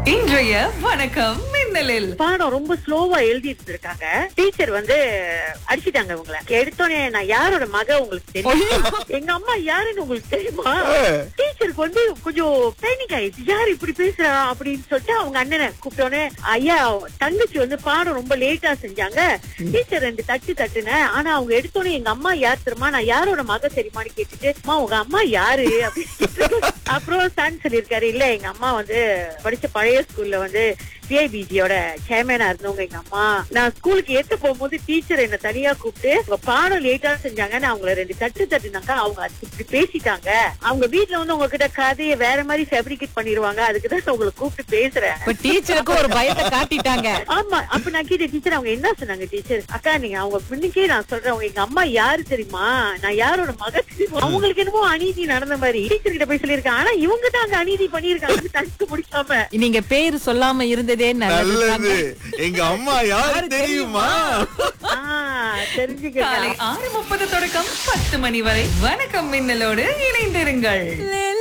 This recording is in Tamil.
இன்றைய வணக்கம் மின்னலில் பாடம் ரொம்ப ஸ்லோவா எழுதிட்டு இருக்காங்க டீச்சர் வந்து அடிச்சிட்டாங்க இவங்கள எடுத்தோடனே நான் யாரோட மக உங்களுக்கு தெரியும் எங்க அம்மா யாருன்னு உங்களுக்கு தெரியுமா டீச்சருக்கு வந்து கொஞ்சம் பேனிக் ஆயிடுச்சு யார் இப்படி பேசுறா அப்படின்னு சொல்லிட்டு அவங்க அண்ணனை கூப்பிட்டோன்னே ஐயா தங்கச்சி வந்து பாடம் ரொம்ப லேட்டா செஞ்சாங்க டீச்சர் ரெண்டு தட்டு தட்டுனேன் ஆனா அவங்க எடுத்தோடனே எங்க அம்மா யார் தெரியுமா நான் யாரோட மக தெரியுமான்னு கேட்டுட்டு அம்மா உங்க அம்மா யாரு அப்படின்னு கேட்டு, அப்புறம் சன் சொல்லியிருக்காரு இல்ல எங்க அம்மா வந்து படிச்ச பழைய ஸ்கூல்ல வந்து பிஐபிஜியோட சேர்மேனா இருந்தவங்க எங்க அம்மா நான் ஸ்கூலுக்கு ஏத்த போகும்போது டீச்சர் என்ன தனியா கூப்பிட்டு உங்க பாடம் லேட்டா செஞ்சாங்க நான் அவங்கள ரெண்டு தட்டு தட்டுனாங்க அவங்க அது இப்படி பேசிட்டாங்க அவங்க வீட்ல வந்து உங்ககிட்ட கதையை வேற மாதிரி ஃபேப்ரிகேட் பண்ணிருவாங்க அதுக்கு தான் நான் உங்களை கூப்பிட்டு பேசுறேன் இப்ப டீச்சருக்கு ஒரு பயத்தை காட்டிட்டாங்க ஆமா அப்ப நான் கேட்டேன் டீச்சர் அவங்க என்ன சொன்னாங்க டீச்சர் அக்கா நீங்க அவங்க பின்னுக்கே நான் சொல்றேன் அவங்க எங்க அம்மா யாரு தெரியுமா நான் யாரோட மக தெரியுமா அவங்களுக்கு என்னமோ அநீதி நடந்த மாதிரி டீச்சர் கிட்ட போய் சொல்லியிருக்கேன் ஆனா இவங்க தான் அங்க அநீதி பண்ணிருக்காங்க தடுத்து முடிக்காம நீங்க பேரு சொல்லாம இருந்ததே நல்லது நல்லது எங்க அம்மா யாரு தெரியுமா ஆஹ் தெரிஞ்சுக்க காலை ஆறு முப்பது தொடக்கம் பத்து மணி வரை வணக்கம் மின்னலோடு இணைந்திருங்கள்